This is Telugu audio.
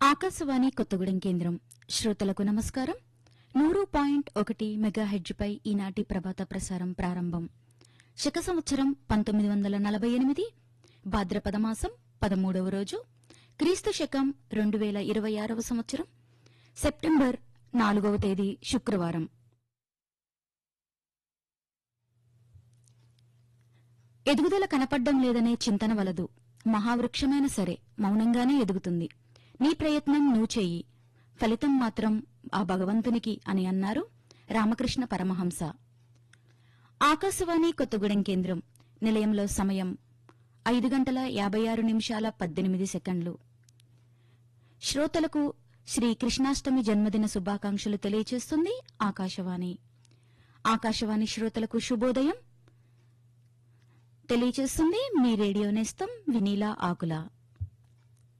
ఆకాశవాణి కొత్తగూడెం కేంద్రం శ్రోతలకు నమస్కారం నూరు పాయింట్ ఒకటి మెగాహెడ్జ్పై ఈనాటి ప్రభాత ప్రసారం ప్రారంభం శక సంవత్సరం పంతొమ్మిది వందల నలభై ఎనిమిది భాద్రపద మాసం పదమూడవ రోజు క్రీస్తు శకం రెండు వేల ఇరవై ఆరవ సంవత్సరం సెప్టెంబర్ నాలుగవ తేదీ శుక్రవారం ఎదుగుదల కనపడ్డం లేదనే చింతన వలదు మహావృక్షమైన సరే మౌనంగానే ఎదుగుతుంది నీ ప్రయత్నం నువ్వు చెయ్యి ఫలితం మాత్రం ఆ భగవంతునికి అని అన్నారు రామకృష్ణ పరమహంస ఆకాశవాణి కొత్తగూడెం కేంద్రం నిలయంలో సమయం ఐదు గంటల యాభై ఆరు నిమిషాల పద్దెనిమిది సెకండ్లు శ్రోతలకు శ్రీ కృష్ణాష్టమి జన్మదిన శుభాకాంక్షలు తెలియచేస్తుంది ఆకాశవాణి ఆకాశవాణి శ్రోతలకు శుభోదయం తెలియచేస్తుంది మీ రేడియో నేస్తం వినీలా ఆకుల